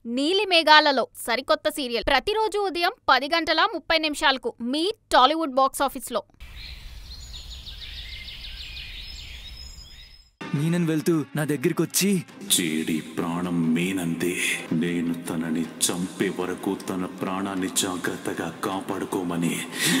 నీలి మేఘాలలో సరికొత్త సీరియల్ ప్రతిరోజు ఉదయం పది గంటల ముప్పై నిమిషాలకు మీ టాలీవుడ్ బాక్స్ ఆఫీస్లో మీనన్ వెళ్తూ నా దగ్గరికి వచ్చి చేడి ప్రాణం మీనంది నేను తనని చంపే వరకు తన ప్రాణాన్ని జాగ్రత్తగా కాపాడుకోమని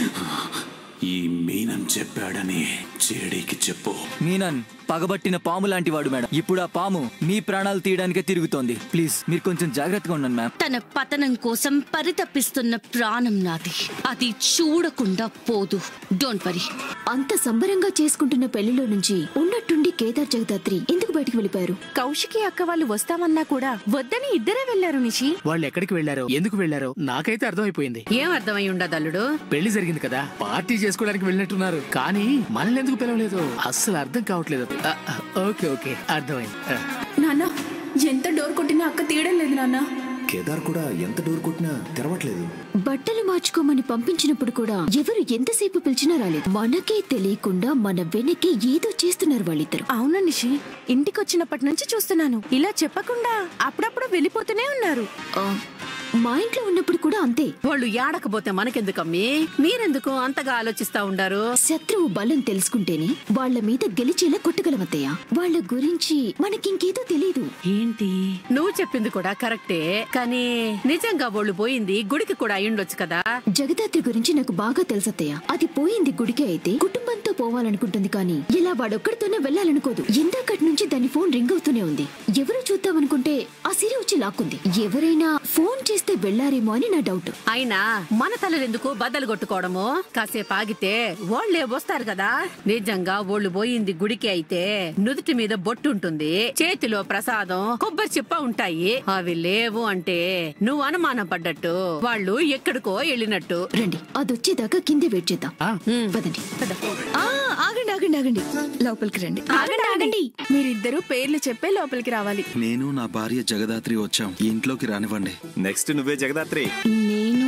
ఈ మీనన్ చెప్పాడని చేడికి చెప్పు మీనన్ పగబట్టిన పాము లాంటి వాడు మేడం ఇప్పుడు ఆ పాము మీ ప్రాణాలు తీయడానికే తిరుగుతోంది ప్లీజ్ మీరు కొంచెం జాగ్రత్తగా ఉండండి మ్యామ్ తన పతనం కోసం పరితపిస్తున్న ప్రాణం నాది అది చూడకుండా పోదు డోంట్ వరీ అంత సంబరంగా చేసుకుంటున్న పెళ్లిలో నుంచి ఉన్నట్టుండి కేదార్ జగదాత్రి ఎందుకు బయటికి వెళ్ళిపోయారు కౌశికి అక్క వాళ్ళు వస్తామన్నా కూడా వద్దని ఇద్దరే వెళ్లారు నిషి వాళ్ళు ఎక్కడికి వెళ్లారో ఎందుకు వెళ్లారో నాకైతే అర్థమైపోయింది ఏం అర్థమై ఉండదు అల్లుడు పెళ్లి జరిగింది కదా పార్టీ చేసుకోవడానికి వెళ్ళినట్టున్నారు కానీ మనల్ని ఎందుకు పిలవలేదు అస్సలు అర్థం కావట్లేదు ఆ, ఆ, ఓకే ఓకే అర్థమైంది ఆ. నాన్న ఎంత డోర్ కొట్టినా అక్క తీయడం లేదు నాన్న కేదార్ కూడా ఎంత డోర్ కొట్టినా తెరవట్లేదు బట్టలు మార్చుకోమని పంపించినప్పుడు కూడా ఎవరు ఎంతసేపు పిలిచినా రాలేదు మనకే తెలియకుండా మన వెనకే ఏదో చేస్తున్నారు వాళ్ళిద్దరు అవును నిషి ఇంటికొచ్చినప్పటి నుంచి చూస్తున్నాను ఇలా చెప్పకుండా అప్పుడప్పుడు వెళ్ళిపోతూనే ఉన్నారు ఆ, మా ఇంట్లో ఉన్నప్పుడు కూడా అంతే వాళ్ళు ఏడకపోతే మనకెందుకమ్మి మీరెందుకు అంతగా ఆలోచిస్తా ఉండారు శత్రువు బలం తెలుసుకుంటేనే వాళ్ళ మీద గెలిచేలా కొట్టగలమత్తయ్య వాళ్ళ గురించి మనకింకేదో తెలియదు ఏంటి నువ్వు చెప్పింది కూడా కరెక్టే కానీ నిజంగా వాళ్ళు పోయింది గుడికి కూడా అయ్యుండొచ్చు కదా జగదాత్రి గురించి నాకు బాగా తెలుసత్తయ్య అది పోయింది గుడికే అయితే కుటుంబంతో పోవాలనుకుంటుంది కానీ ఇలా వాడొక్కడితోనే వెళ్ళాలనుకోదు ఇందాకటి నుంచి దాని ఫోన్ రింగ్ అవుతూనే ఉంది ఎవరు చూద్దామనుకుంటే ఆ సిరి వచ్చి లాక్కుంది ఎవరైనా ఫోన్ చేస్తే వెళ్లారేమో అని నా డౌట్ అయినా మన తలలెందుకు బద్దలు కొట్టుకోవడము కాసేపు ఆగితే వాళ్ళే వస్తారు కదా నిజంగా వాళ్ళు పోయింది గుడికి అయితే నుదుటి మీద బొట్టు ఉంటుంది చేతిలో ప్రసాదం కొబ్బరి చిప్ప ఉంటాయి అవి లేవు అంటే నువ్వు అనుమానం పడ్డట్టు వాళ్ళు ఎక్కడికో వెళ్ళినట్టు రండి అదొచ్చేదాకా కిందే వెయిట్ చేద్దాం ఆ. పదండి ఆ, ఆగండి ఆగండి ఆగండి లోపలికి రండి ఆగండి ఆగండి మీరిద్దరూ పేర్లు చెప్పే లోపలికి రావాలి నేను నా భార్య జగదాత్రి వచ్చాం ఇంట్లోకి రానివ్వండి నెక్స్ట్ నువ్వే జగదాత్రి నేను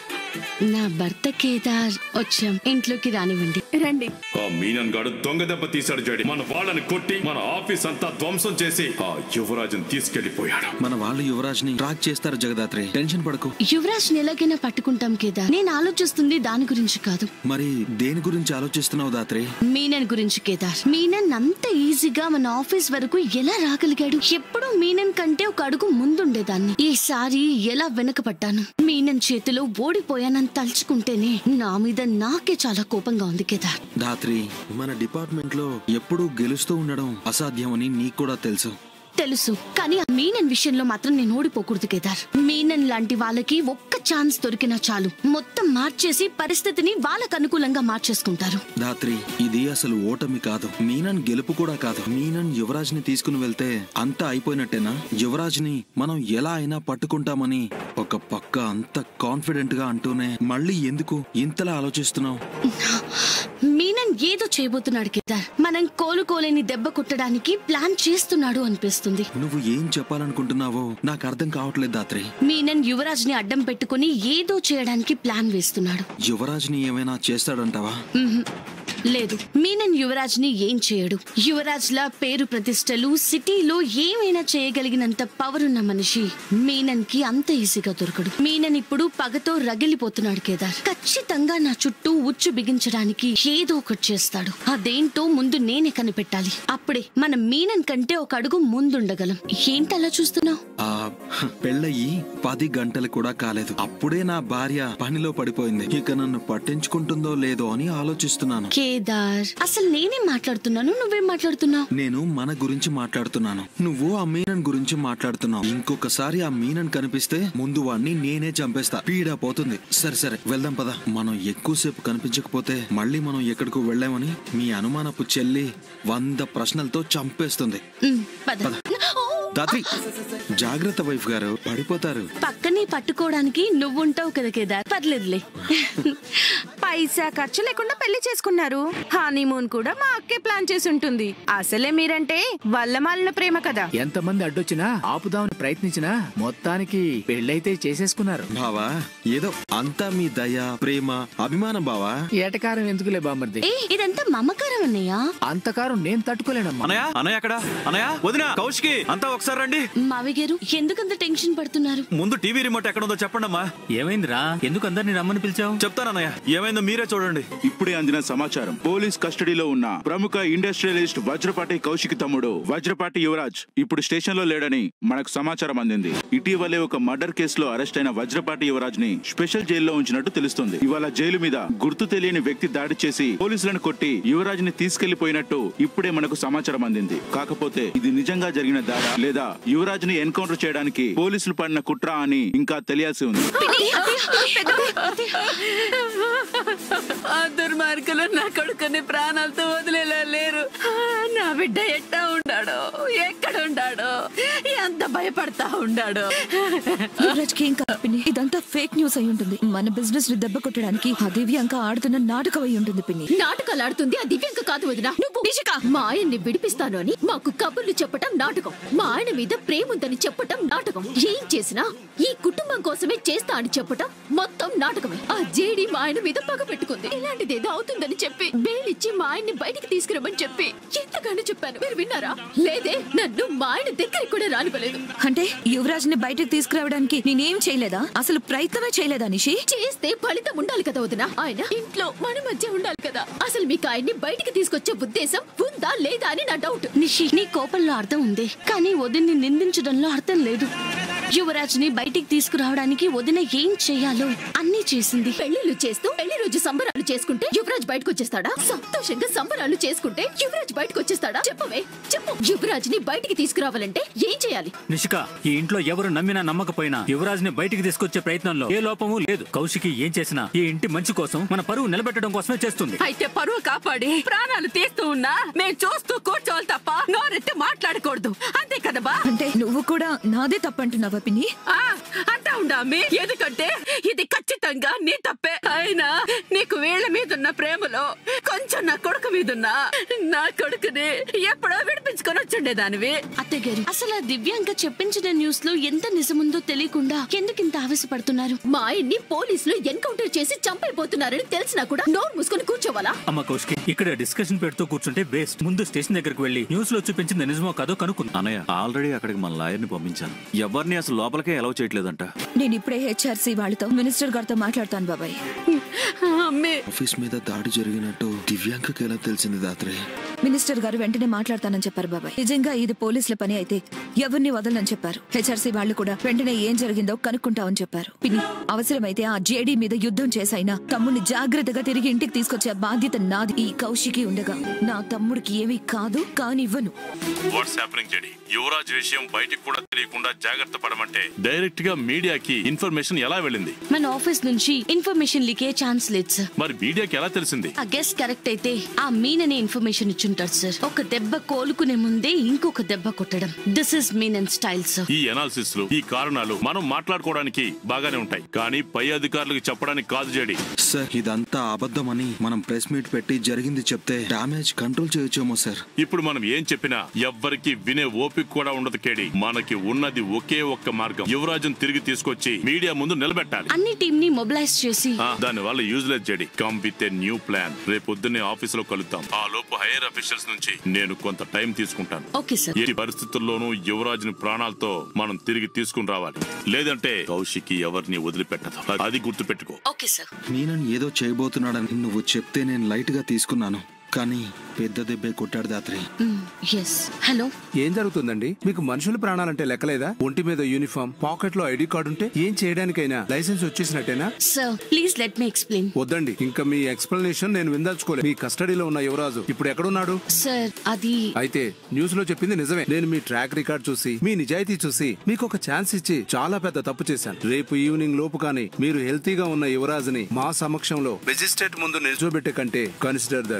నా భర్త కేదార్ వచ్చాం ఇంట్లోకి రానివ్వండి రండి ఆ మీనన్ గాడు దొంగ దెబ్బ తీశాడు జడి మన వాళ్ళని కొట్టి మన ఆఫీస్ అంతా ధ్వంసం చేసి ఆ యువరాజుని తీసుకెళ్లిపోయాడు మన వాళ్ళు యువరాజ్ని ట్రాక్ చేస్తారు జగదాత్రి టెన్షన్ పడకు యువరాజ్ ఎలాగైనా పట్టుకుంటాం కేదార్ నేను ఆలోచిస్తుంది దాని గురించి కాదు మరి దేని గురించి ఆలోచిస్తున్నావు దాత్రి మీనన్ గురించి కేదార్ మీనన్ అంత ఈజీగా మన ఆఫీస్ వరకు ఎలా రాగలిగాడు ఎప్పుడూ మీనన్ కంటే ఒక అడుగు ముందుండేదాన్ని ఈసారి ఎలా వెనకపడ్డాను మీనన్ చేతిలో ఓడిపోయానని తలుచుకుంటేనే నా మీద నాకే చాలా కోపంగా ఉంది కేదార్ దాత్రి మన డిపార్ట్మెంట్ లో ఎప్పుడూ గెలుస్తూ ఉండడం అసాధ్యమని నీకు కూడా తెలుసు తెలుసు కానీ ఆ మీనన్ విషయంలో మాత్రం నేను ఓడిపోకూడదు కేదార్ మీనన్ లాంటి వాళ్ళకి ఒక్క ఛాన్స్ దొరికినా చాలు మొత్తం మార్చేసి పరిస్థితిని వాళ్ళకు అనుకూలంగా మార్చేసుకుంటారు దాత్రి ఇది అసలు ఓటమి కాదు మీనన్ గెలుపు కూడా కాదు మీనన్ యువరాజ్ ని తీసుకుని వెళ్తే అంతా అయిపోయినట్టేనా యువరాజ్ ని మనం ఎలా అయినా పట్టుకుంటామని ఒక పక్క అంత కాన్ఫిడెంట్ గా అంటూనే మళ్ళీ ఎందుకు ఇంతలా ఆలోచిస్తున్నావు మీనన్ ఏదో చేయబోతున్నాడు కేదార్ మనం కోలుకోలేని దెబ్బ కొట్టడానికి ప్లాన్ చేస్తున్నాడు అనిపిస్తుంది నువ్వు ఏం చెప్పాలనుకుంటున్నావో నాకు అర్థం కావట్లేదు దాత్రి మీనన్ యువరాజ్ ని అడ్డం పెట్టుకుని ఏదో చేయడానికి ప్లాన్ వేస్తున్నాడు యువరాజ్ ని ఏమైనా చేస్తాడంటావా మ్హూ. లేదు మీనన్ యువరాజ్ ని ఏం చేయడు యువరాజ్ లా పేరు ప్రతిష్టలు సిటీలో ఏమైనా చేయగలిగినంత పవర్ ఉన్న మనిషి మీనన్ కి అంత ఈజీగా దొరకడు మీనన్ ఇప్పుడు పగతో రగిలిపోతున్నాడు కేదార్ ఖచ్చితంగా నా చుట్టూ ఉచ్చు బిగించడానికి ఏదో ఒకటి చేస్తాడు అదేంటో ముందు నేనే కనిపెట్టాలి అప్పుడే మన మీనన్ కంటే ఒక అడుగు ముందుండగలం ఏంటలా చూస్తున్నావు ఆ హ, పెళ్ళయి పది గంటలు కూడా కాలేదు అప్పుడే నా భార్య పనిలో పడిపోయింది ఇక నన్ను పట్టించుకుంటుందో లేదో అని ఆలోచిస్తున్నాను కేదార్ అసలు నేనేం మాట్లాడుతున్నాను నువ్వేం మాట్లాడుతున్నావు నేను మన గురించి మాట్లాడుతున్నాను నువ్వు ఆ మీనన్ గురించి మాట్లాడుతున్నావు ఇంకొకసారి ఆ మీనన్ కనిపిస్తే ముందు వాణ్ణి నేనే చంపేస్తా పీడా పోతుంది సరే సరే వెళ్దాం పద మనం ఎక్కువసేపు కనిపించకపోతే మళ్ళీ మనం ఎక్కడికో వెళ్ళామని మీ అనుమానపు చెల్లి వంద ప్రశ్నలతో చంపేస్తుంది ఉమ్, పద ఓ! దాత్రి జాగ్రత్త వైఫ్ గారు పడిపోతారు పక్కనే పట్టుకోవడానికి నువ్వుంటావు కదా కేదార్ పర్లేదులే పైసా ఖర్చు లేకుండా పెళ్లి చేసుకున్నారు హనీమూన్ కూడా మా అక్కే ప్లాన్ చేసి ఉంటుంది అసలే మీరంటే వల్లమాలిన ప్రేమ కదా ఎంతమంది అడ్డొచ్చినా ఆపుదామని ప్రయత్నించినా మొత్తానికి పెళ్ళైతే చేసేసుకున్నారు బావా ఏదో అంతా మీ దయ ప్రేమ అభిమానం బావా ఏటకారం ఎందుకులే బామ్మర్ది ఏ ఇదంతా మమకారం అన్నయ్య అంతకారం నేను తట్టుకోలేనమ్మా అనయా అనయ్య అక్కడ అనయా వదిన కౌశికి అంతా ఒకసారి రండి మావి గారు ఎందుకంత టెన్షన్ పడుతున్నారు ముందు టీవీ రిమోట్ ఎక్కడ ఉందో చెప్పండి అమ్మా ఏమైందిరా ఎందుకు అందరిని రమ్మని పిలిచావు చెప్తానన్నయ్య ఏమైందో మీరే చూడండి ఇప్పుడే అందిన సమాచారం పోలీస్ కస్టడీలో ఉన్న ప్రముఖ ఇండస్ట్రియలిస్ట్ వజ్రపాటి కౌశిక్ తమ్ముడు వజ్రపాటి యువరాజ్ ఇప్పుడు స్టేషన్ లో లేడని మనకు సమాచారం అందింది ఇటీవలే ఒక మర్డర్ కేసులో అరెస్ట్ అయిన వజ్రపాటి యువరాజ్ ని స్పెషల్ జైల్లో ఉంచినట్టు తెలుస్తుంది ఇవాళ జైలు మీద గుర్తు తెలియని వ్యక్తి దాడి చేసి పోలీసులను కొట్టి యువరాజ్ ని తీసుకెళ్లిపోయినట్టు ఇప్పుడే మనకు సమాచారం అందింది కాకపోతే ఇది నిజంగా జరిగిన దాడా లేదా యువరాజ్ ని ఎన్కౌంటర్ చేయడానికి పోలీసులు పడిన కుట్ర అని ఇంకా తెలియాల్సి ఉంది ఆ దుర్మార్గులు నా కొడుకుని ప్రాణాలతో వదిలేలా లేరు ఆ, నా బిడ్డ ఎట్టా ఉండాడో ఎక్కడ ఉండాడో ఎంత భయపడతా ఉండాడో యువరాజ్కి ఏం కాదు పిన్ని ఇదంతా ఫేక్ న్యూస్ అయి ఉంటుంది మన బిజినెస్ ని దెబ్బ కొట్టడానికి ఆ దివ్యాంక ఆడుతున్న నాటకం అయి ఉంటుంది పిన్ని నాటకాలు ఆడుతుంది ఆ దివ్యాంక కాదు వదినా నువ్వు మా ఆయన్ని విడిపిస్తాను అని మాకు కబుర్లు చెప్పటం నాటకం మా ఆయన మీద ప్రేమ ఉందని చెప్పటం నాటకం ఏం చేసినా ఈ కుటుంబం కోసమే చేస్తా అని చెప్పటం మొత్తం నాటకమే ఆ జేడి మా ఆయన మీద పగ పెట్టుకుంది ఇలాంటిదేదో అవుతుందని చెప్పి బెయిల్ ఇచ్చి మా ఆయన్ని బయటికి తీసుకురమ్మని చెప్పి ఎంతగానో చెప్పాను మీరు విన్నారా లేదే నన్ను మా ఆయన దగ్గరికి కూడా రానివ్వలేదు అంటే యువరాజ్ ని బయటకు తీసుకురావడానికి నేనేం చేయలేదా అసలు ప్రయత్నమే చేయలేదా నిషి చేస్తే ఫలితం ఉండాలి కదా వదిన ఆయన ఇంట్లో మన మధ్య ఉండాలి కదా అసలు మీకు ఆయన్ని బయటికి తీసుకొచ్చే ఉద్దేశం ఉందా లేదా అని నా డౌట్ నిషి నీ కోపంలో అర్థం ఉంది కానీ వదిన్ని నిందించడంలో అర్థం లేదు యువరాజ్ ని బయటికి తీసుకురావడానికి వదిన ఏం చెయ్యాలో అన్నీ చేసింది పెళ్లిళ్ళు చేస్తూ పెళ్లి రోజు సంబరాలు చేసుకుంటే యువరాజ్ బయటకు వచ్చేస్తాడా సంతోషంగా సంబరాలు చేసుకుంటే యువరాజ్ బయటకు వచ్చేస్తాడా చెప్పవే చెప్పు యువరాజ్ ని బయటికి తీసుకురావాలంటే ఏం చేయాలి నిషిక ఈ ఇంట్లో ఎవరు నమ్మినా నమ్మకపోయినా యువరాజ్ ని బయటికి తీసుకొచ్చే ప్రయత్నంలో ఏ లోపము లేదు కౌశికి ఏం చేసినా ఈ ఇంటి మంచి కోసం మన పరువు నిలబెట్టడం కోసమే చేస్తుంది అయితే పరువు కాపాడి ప్రాణాలు తీస్తూ ఉన్నా మేము చూస్తూ కూర్చోవాలి తప్ప నోరెత్తి మాట్లాడకూడదు అంతే కదా బా అంటే నువ్వు కూడా నాదే తప్పంటున్నావా పిన్ని ఆ, అంటా ఉండా అమ్మి ఎందుకంటే ఇది ఖచ్చితంగా నీ తప్పే అయినా నీకు వీళ్ళ మీదున్న ప్రేమలో కొంచెం నా కొడుకు మీదున్నా నా కొడుకుని ఎప్పుడో విడిపించుకొని వచ్చిండేదానివి అత్తయ్య గారు అసలు ఆ దివ్యాంక చెప్పించిన న్యూస్ లో ఎంత నిజముందో తెలియకుండా ఎందుకింత ఆవేశపడుతున్నారు మా ఆయన్ని పోలీసులు ఎన్కౌంటర్ చేసి చంపైపోతున్నారని తెలిసినా కూడా నోరు మూసుకొని కూర్చోవాలా అమ్మ కౌశికి ఇక్కడ డిస్కషన్ పెడుతూ కూర్చుంటే వేస్ట్ ముందు స్టేషన్ దగ్గరికి వెళ్ళి న్యూస్ లో చూపించింది నిజమో కాదో కనుక్కుంది అన్నయ్య ఆల్రెడీ అక్కడికి మన లాయర్ని పంపించాను ఎవరిని అసలు లోపలికే అలౌ చేయట్లేదంట నేను ఇప్పుడే హెచ్ఆర్సీ వాళ్ళతో మినిస్టర్ గారితో మాట్లాడతాను బాబాయ్ అమ్మే ఆఫీస్ మీద దాడి జరిగినట్టు దివ్యాంకకి ఎలా తెలిసింది దాత్రే మినిస్టర్ గారు వెంటనే మాట్లాడతానని చెప్పారు బాబాయ్ నిజంగా ఇది పోలీసుల పని అయితే ఎవరిని వదలని చెప్పారు హెచ్ఆర్సీ వాళ్ళు కూడా వెంటనే ఏం జరిగిందో కనుక్కుంటామని చెప్పారు పిన్ని అవసరమైతే ఆ జేడీ మీద యుద్ధం చేసైనా తమ్ముడిని జాగ్రత్తగా తిరిగి ఇంటికి తీసుకొచ్చే బాధ్యత నాది ఈ కౌశికి ఉండగా నా తమ్ముడికి ఏమీ కాదు కానివ్వను వాట్స్ హ్యాపెనింగ్ జడి యువరాజ్ విషయం బయటికి కూడా తెలియకుండా జాగ్రత్త పడమంటే డైరెక్ట్ గా మీడియాకి ఇన్ఫర్మేషన్ ఎలా వెళ్ళింది మన ఆఫీస్ నుంచి ఇన్ఫర్మేషన్ లీకే ఛాన్స్ లేదు సార్ మరి మీడియాకి ఎలా తెలిసింది ఆ గెస్ట్ కరెక్ట్ అయితే ఆ మీన్ అనే ఇన్ఫర్మేషన్ ఇచ్చుంటారు సార్ ఒక దెబ్బ కోలుకునే ముందే ఇంకొక దెబ్బ కొట్టడం this is mean and style sir ఈ అనాలిసిస్ లు ఈ కారణాలు మనం మాట్లాడుకోవడానికి బాగానే ఉంటాయి కానీ పై అధికారులకు చెప్పడానికి కాదు జడి సార్ ఇదంతా అబద్ధమని మనం ప్రెస్ మీట్ పెట్టి జరిగింది చెప్తే డామేజ్ కంట్రోల్ చేయొచ్చేమో సార్ ఇప్పుడు మనం ఏం చెప్పినా ఎవ్వరికి వినే ఓపిక కూడా ఉండదు కేడి మనకి ఉన్నది ఒకే ఒక్క మార్గం యువరాజును తిరిగి తీసుకొచ్చి మీడియా ముందు నిలబెట్టాలి అన్ని టీమ్ ని మొబిలైజ్ చేసి దాని వల్ల useless JD come with a new plan రేపు పొద్దున్నే ఆఫీస్ లో కలుద్దాం ఆ లోపు హైయర్ అఫీషియల్స్ నుంచి నేను కొంత టైం తీసుకుంటాను ఓకే సార్ ఎట్టి పరిస్థితుల్లోనూ యువరాజుని ప్రాణాలతో మనం తిరిగి తీసుకుని రావాలి లేదంటే కౌశికి ఎవరిని వదిలిపెట్టదు అది గుర్తు పెట్టుకో ఓకే సార్ మీనని ఏదో చేయబోతున్నాడని నువ్వు చెప్తే నేను లైట్ గా తీసుకున్నాను కానీ పెద్ద దెబ్బే కొట్టాడు దాత్రి ఎస్ హలో ఏం జరుగుతుందండి మీకు మనుషుల ప్రాణాలంటే లెక్కలేదా ఒంటి మీద యూనిఫామ్ పాకెట్ లో ఐడి కార్డు ఉంటే ఏం చేయడానికైనా లైసెన్స్ వచ్చేసినట్టేనా sir please let me explain వద్దండి ఇంకా మీ ఎక్స్ప్లెనేషన్ నేను విందల్చుకోలేదు మీ కస్టడీలో ఉన్న యువరాజు ఇప్పుడు ఎక్కడున్నాడు సార్ అది అయితే న్యూస్ లో చెప్పింది నిజమే నేను మీ ట్రాక్ రికార్డ్ చూసి మీ నిజాయితీ చూసి మీకు ఒక ఛాన్స్ ఇచ్చి చాలా పెద్ద తప్పు చేశాను రేపు ఈవినింగ్ లోపు కానీ మీరు హెల్తీగా ఉన్న యువరాజుని మా సమక్షంలో మెజిస్ట్రేట్ ముందు నిల్చోబెట్టే కంటే consider that your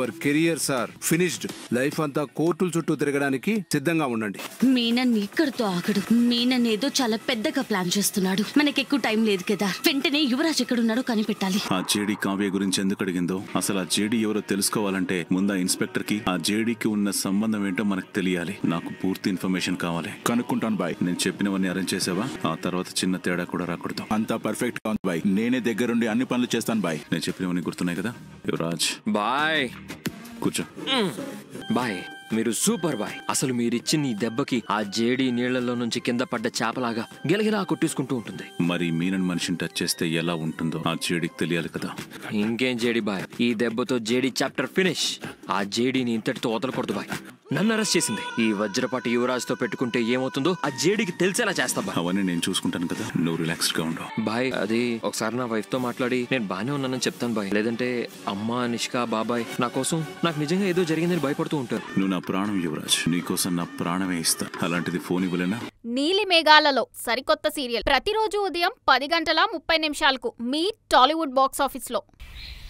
your career sir finished life అంతా కోర్టుల చుట్టూ తిరగడానికి సిద్ధంగా ఉండండి మీనన్ ఇక్కడితో ఆగడు మీనన్ ఏదో చాలా పెద్దగా ప్లాన్ చేస్తున్నాడు మనకి ఎక్కువ టైం లేదు కదా వెంటనే యువరాజ్ ఎక్కడున్నాడో కనిపెట్టాలి ఆ జేడీ కావ్య గురించి ఎందుకు అడిగిందో అసలు ఆ జేడీ ఎవరో తెలుసుకోవాలంటే ముందు ఆ ఇన్స్పెక్టర్ కి ఆ జేడీకి ఉన్న సంబంధం ఏంటో మనకు తెలియాలి నాకు పూర్తి ఇన్ఫర్మేషన్ కావాలి కనుక్కుంటాను బాయ్ నేను చెప్పినవన్నీ అరేంజ్ చేసావా ఆ తర్వాత చిన్న తేడా కూడా రాకూడదు అంతా పర్ఫెక్ట్ గా ఉంది బాయ్ నేనే దగ్గరుండి అన్ని పనులు చేస్తాను బాయ్ నేను చెప్పినవన్నీ గుర్తున్నాయి కదా యువరాజ్ బాయ్ కూర్చో బాయ్ మీరు సూపర్ బాయ్ అసలు మీరిచ్చిన ఈ దెబ్బకి ఆ జేడీ నీళ్లలో నుంచి కింద పడ్డ చేపలాగా గిలగిలా కొట్టేసుకుంటూ ఉంటుంది మరి మీనన్ మనిషిని టచ్ చేస్తే ఎలా ఉంటుందో ఆ జేడీకి తెలియాలి కదా ఇంకేం జేడి బాయ్ ఈ దెబ్బతో జేడీ చాప్టర్ ఫినిష్ ఆ జేడీని ఇంతటితో వదలకూడదు బాయ్ నన్ను అరెస్ట్ చేసింది ఈ వజ్రపాటి యువరాజ్ తో పెట్టుకుంటే ఏమవుతుందో ఆ జేడీకి తెలిసేలా చేస్తా బాయ్ అవన్నీ నేను చూసుకుంటాను కదా నువ్వు రిలాక్స్డ్ గా ఉండవు బాయ్ అది ఒకసారి నా వైఫ్ తో మాట్లాడి నేను బానే ఉన్నానని చెప్తాను బాయ్ లేదంటే అమ్మ నిష్క బాబాయ్ నా కోసం నాకు నిజంగా ఏదో జరిగిందని భయపడుతూ ఉంటారు నువ్వు నా ప్రాణం యువరాజ్ నీకోసం నా ప్రాణమే ఇస్తా అలాంటిది ఫోన్ ఇవ్వలేనా నీలి మేఘాలలో సరికొత్త సీరియల్ ప్రతిరోజు ఉదయం పది గంటల ముప్పై నిమిషాలకు మీ టాలీవుడ్ బాక్స్ ఆఫీస్లో